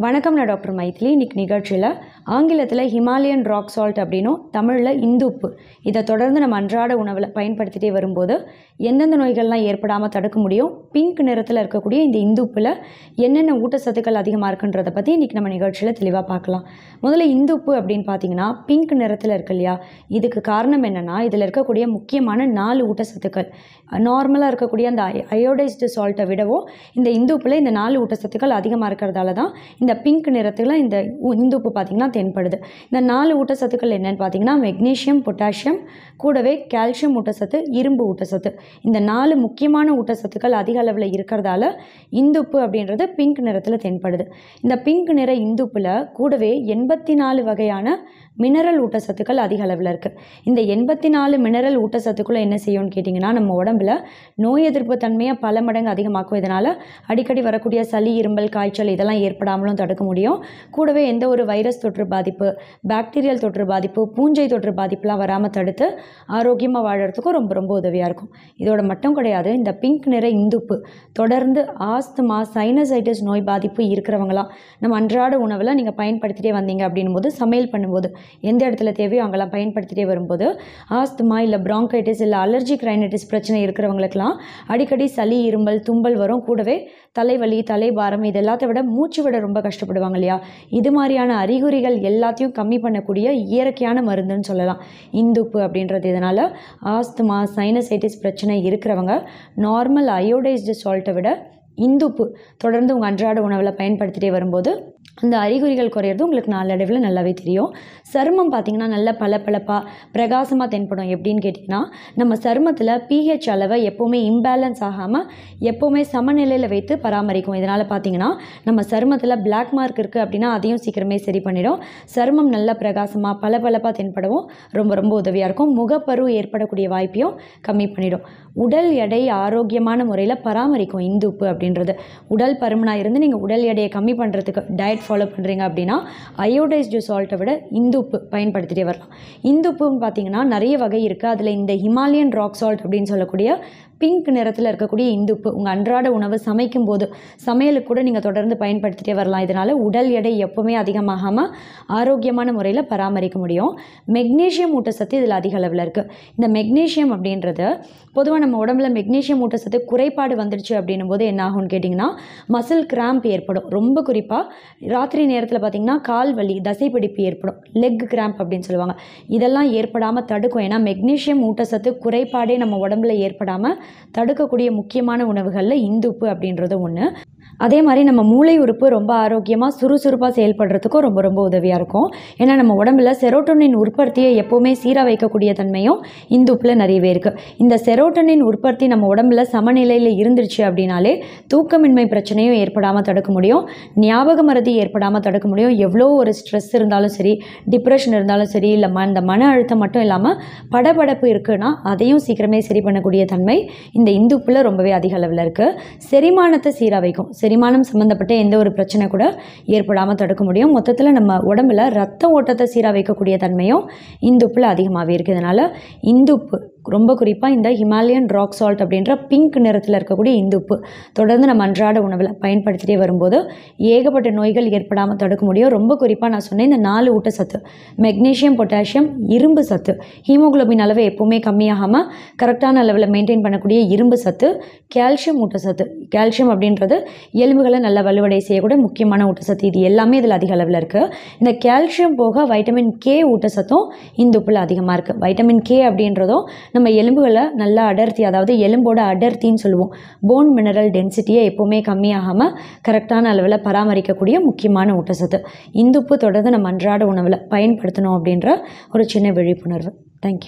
வணக்கம் நான் டாக்டர் மைதிலி இன்னைக்கு நிகழ்ச்சியில் ஆங்கிலத்தில் ஹிமாலயன் ராக் சால்ட் அப்படின்னும் தமிழில் இந்துப்பு இதை தொடர்ந்து நம்ம அன்றாட உணவில் பயன்படுத்திட்டே வரும்போது எந்தெந்த நோய்கள்லாம் ஏற்படாமல் தடுக்க முடியும் பிங்க் நிறத்தில் இருக்கக்கூடிய இந்த இந்துப்பில் என்னென்ன ஊட்டச்சத்துக்கள் அதிகமாக இருக்குன்றதை பற்றி இன்றைக்கி நம்ம நிகழ்ச்சியில் தெளிவாக பார்க்கலாம் முதல்ல இந்துப்பு அப்படின்னு பார்த்தீங்கன்னா பிங்க் நிறத்தில் இருக்கு இல்லையா இதுக்கு காரணம் என்னென்னா இதில் இருக்கக்கூடிய முக்கியமான நாலு ஊட்டச்சத்துக்கள் நார்மலாக இருக்கக்கூடிய அந்த அயோடைஸ்டு சால்ட்டை விடவும் இந்த இந்துப்பில் இந்த நாலு ஊட்டச்சத்துக்கள் அதிகமாக இருக்கிறதால தான் இந்த பிங்க் நிறத்தில் இந்த உ- இந்துப்பு பார்த்திங்கன்னா தென்படுது இந்த நாலு ஊட்டச்சத்துக்கள் என்னென்னு பார்த்தீங்கன்னா மெக்னீஷியம் பொட்டாசியம் கூடவே கால்சியம் ஊட்டச்சத்து இரும்பு ஊட்டச்சத்து இந்த நாலு முக்கியமான ஊட்டச்சத்துக்கள் அதிக அளவில் இருக்கிறதால இந்துப்பு அப்படின்றது பிங்க் நிறத்தில் தென்படுது இந்த பிங்க் நிற இந்துப்பில் கூடவே எண்பத்தி நாலு வகையான மினரல் ஊட்டச்சத்துக்கள் அதிக அளவில் இருக்குது இந்த எண்பத்தி நாலு மினரல் ஊட்டச்சத்துக்களை என்ன செய்யும்னு கேட்டிங்கன்னா நம்ம உடம்புல நோய் எதிர்ப்பு தன்மையை பல மடங்கு அதிகமாக்கும் இதனால் அடிக்கடி வரக்கூடிய சளி இரும்பல் காய்ச்சல் இதெல்லாம் ஏற்படாமலும் தடுக்க முடியும் கூடவே எந்த ஒரு வைரஸ் தொற்று பாதிப்பு பாக்டீரியல் தொற்று பாதிப்பு பூஞ்சை தொற்று பாதிப்புலாம் வராமல் தடுத்து ஆரோக்கியமாக வாழறதுக்கும் ரொம்ப ரொம்ப உதவியாக இருக்கும் இதோட மட்டும் கிடையாது இந்த பிங்க் நிற இந்துப்பு தொடர்ந்து ஆஸ்துமா சைனசைட்டிஸ் நோய் பாதிப்பு இருக்கிறவங்களாம் நம்ம அன்றாட உணவில் நீங்கள் பயன்படுத்திட்டே வந்தீங்க அப்படின்னும் போது சமையல் பண்ணும்போது எந்த இடத்துல தேவையோ அங்கெல்லாம் பயன்படுத்திட்டே வரும்போது ஆஸ்துமா இல்லை bronchitis இல்லை அலர்ஜிக் ரைனைட்டிஸ் பிரச்சனை இருக்கிறவங்களுக்கெல்லாம் அடிக்கடி சளி இருமல் தும்பல் வரும் கூடவே தலைவலி தலைபாரம் இது எல்லாத்தை விட மூச்சு விட ரொம்ப கஷ்டப்படுவாங்க இல்லையா இது மாதிரியான அறிகுறிகள் எல்லாத்தையும் கம்மி பண்ணக்கூடிய இயற்கையான மருந்துன்னு சொல்லலாம் இந்துப்பு அப்படின்றது இதனால் ஆஸ்துமா சைனசைட்டிஸ் பிரச்சனை இருக்கிறவங்க நார்மல் அயோடைஸ்டு சால்ட்டை விட இந்துப்பு தொடர்ந்து உங்கள் அன்றாட உணவில் பயன்படுத்திட்டே வரும்போது அந்த அறிகுறிகள் குறையிறது உங்களுக்கு நாளடைவில் நல்லாவே தெரியும் சருமம் பார்த்திங்கன்னா நல்ல பளபளப்பாக பிரகாசமாக தென்படும் எப்படின்னு கேட்டிங்கன்னா நம்ம சருமத்தில் பிஹெச் அளவை எப்போவுமே இம்பேலன்ஸ் ஆகாமல் எப்போவுமே சமநிலையில் வைத்து பராமரிக்கும் இதனால் பார்த்தீங்கன்னா நம்ம சருமத்தில் பிளாக் மார்க் இருக்குது அப்படின்னா அதையும் சீக்கிரமே சரி பண்ணிடும் சருமம் நல்ல பிரகாசமாக பளபளப்பாக தென்படவும் ரொம்ப ரொம்ப உதவியாக இருக்கும் முகப்பரு ஏற்படக்கூடிய வாய்ப்பையும் கம்மி பண்ணிடும் உடல் எடை ஆரோக்கியமான முறையில் பராமரிக்கும் இந்துப்பு அப்படின்றது உடல் பருமனாக இருந்து நீங்கள் உடல் எடையை கம்மி பண்ணுறதுக்கு டயட் ஃபாலோ பண்ணுறீங்க அப்படின்னா அயோடைஸ்டு சால்ட்டை விட இந்துப்பு பயன்படுத்திட்டே வரலாம் இந்துப்புன்னு பார்த்தீங்கன்னா நிறைய வகை இருக்குது அதில் இந்த ஹிமாலயன் ராக் சால்ட் அப்படின்னு சொல்லக்கூடிய பிங்க் நிறத்தில் இருக்கக்கூடிய இந்துப்பு உங்கள் அன்றாட உணவு சமைக்கும் போது சமையலுக்கு கூட நீங்கள் தொடர்ந்து பயன்படுத்திட்டே வரலாம் இதனால் உடல் எடை எப்போவுமே அதிகமாகாமல் ஆரோக்கியமான முறையில் பராமரிக்க முடியும் மெக்னீஷியம் ஊட்டச்சத்து இதில் அதிக அளவில் இருக்குது இந்த மெக்னீஷியம் அப்படின்றது பொதுவாக நம்ம உடம்புல மெக்னீஷியம் ஊட்டச்சத்து குறைபாடு வந்துடுச்சு அப்படின்னும் போது என்ன ஆகும்னு கேட்டிங்கன்னா மசில் கிராம்ப் ஏற்படும் ரொம்ப குறிப்பாக ராத்திரி நேரத்தில் பார்த்திங்கன்னா கால் வலி தசைப்பிடிப்பு ஏற்படும் லெக் கிராம்ப் அப்படின்னு சொல்லுவாங்க இதெல்லாம் ஏற்படாமல் தடுக்கும் ஏன்னா மெக்னீஷியம் ஊட்டச்சத்து குறைபாடே நம்ம உடம்புல ஏற்படாமல் தடுக்கக்கூடிய முக்கியமான உணவுகளில் இந்துப்பு அப்படின்றது ஒன்று அதே மாதிரி நம்ம மூளை உறுப்பு ரொம்ப ஆரோக்கியமாக சுறுசுறுப்பாக செயல்படுறதுக்கும் ரொம்ப ரொம்ப உதவியாக இருக்கும் ஏன்னா நம்ம உடம்புல செரோட்டோனின் உற்பத்தியை எப்போவுமே சீராக வைக்கக்கூடிய தன்மையும் இந்துப்பில் நிறையவே இருக்குது இந்த செரோட்டோனின் உற்பத்தி நம்ம உடம்புல சமநிலையில் இருந்துருச்சு அப்படின்னாலே தூக்கமின்மை பிரச்சனையும் ஏற்படாமல் தடுக்க முடியும் ஞாபக மறதி ஏற்படாமல் தடுக்க முடியும் எவ்வளோ ஒரு ஸ்ட்ரெஸ் இருந்தாலும் சரி டிப்ரெஷன் இருந்தாலும் சரி இல்லை ம இந்த மன அழுத்தம் மட்டும் இல்லாமல் படபடப்பு இருக்குன்னா அதையும் சீக்கிரமே சரி பண்ணக்கூடிய தன்மை இந்த இந்துப்பில் ரொம்பவே அதிக அளவில் இருக்குது செரிமானத்தை சீராக வைக்கும் செரிமானம் சம்மந்தப்பட்ட எந்த ஒரு பிரச்சனை கூட ஏற்படாமல் தடுக்க முடியும் மொத்தத்தில் நம்ம உடம்புல ரத்த ஓட்டத்தை சீராக வைக்கக்கூடிய தன்மையும் இந்துப்பில் அதிகமாகவே இருக்குது இதனால் இந்துப்பு ரொம்ப குறிப்பாக இந்த ஹிமாலயன் ராக் சால்ட் அப்படின்ற பிங்க் நிறத்தில் இருக்கக்கூடிய இந்துப்பு தொடர்ந்து நம்ம அன்றாட உணவில் பயன்படுத்திட்டே வரும்போது ஏகப்பட்ட நோய்கள் ஏற்படாமல் தடுக்க முடியும் ரொம்ப குறிப்பாக நான் சொன்னேன் இந்த நாலு ஊட்டச்சத்து மெக்னீஷியம் பொட்டாசியம் இரும்பு சத்து ஹீமோகுளோபின் அளவு எப்போவுமே கம்மியாகாமல் கரெக்டான அளவில் மெயின்டைன் பண்ணக்கூடிய இரும்பு சத்து கால்சியம் ஊட்டச்சத்து கால்சியம் அப்படின்றது எலும்புகளை நல்ல வலுவடை செய்யக்கூடிய முக்கியமான ஊட்டச்சத்து இது எல்லாமே இதில் அதிக அளவில் இருக்குது இந்த கால்சியம் போக வைட்டமின் கே ஊட்டச்சத்தும் இந்துப்பில் அதிகமாக இருக்குது வைட்டமின் கே அப்படின்றதும் நம்ம எலும்புகளை நல்ல அடர்த்தி அதாவது எலும்போட அடர்த்தின்னு சொல்லுவோம் போன் மினரல் டென்சிட்டியை எப்போவுமே கம்மியாகாமல் கரெக்டான அளவில் பராமரிக்கக்கூடிய முக்கியமான ஊட்டச்சத்து இந்துப்பு தொடர்ந்து நம்ம அன்றாட உணவில் பயன்படுத்தணும் அப்படின்ற ஒரு சின்ன விழிப்புணர்வு தேங்க்யூ